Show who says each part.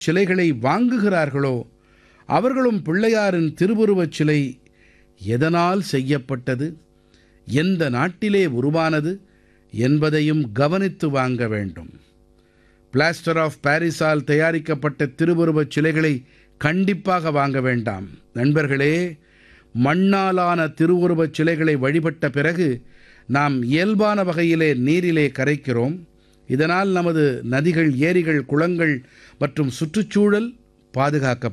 Speaker 1: சிலைகளை வாங்குகிறார்களோ அவர்களும் பிள்ளையாரின் திருவுருவச் சிலை எதனால் செய்யப்பட்டது எந்த நாட்டிலே உருவானது என்பதையும் கவனித்து வாங்க வேண்டும் பிளாஸ்டர் ஆஃப் பாரிஸால் தயாரிக்கப்பட்ட திருவுருவச் சிலைகளை கண்டிப்பாக வாங்க வேண்டாம் நண்பர்களே மண்ணாலான திருவுருவச் சிலைகளை வழிபட்ட பிறகு நாம் இயல்பான வகையிலே நீரிலே கரைக்கிறோம் இதனால் நமது நதிகள் ஏரிகள் குளங்கள் மற்றும் சுற்றுச்சூழல் பாதுகாக்கப்படும்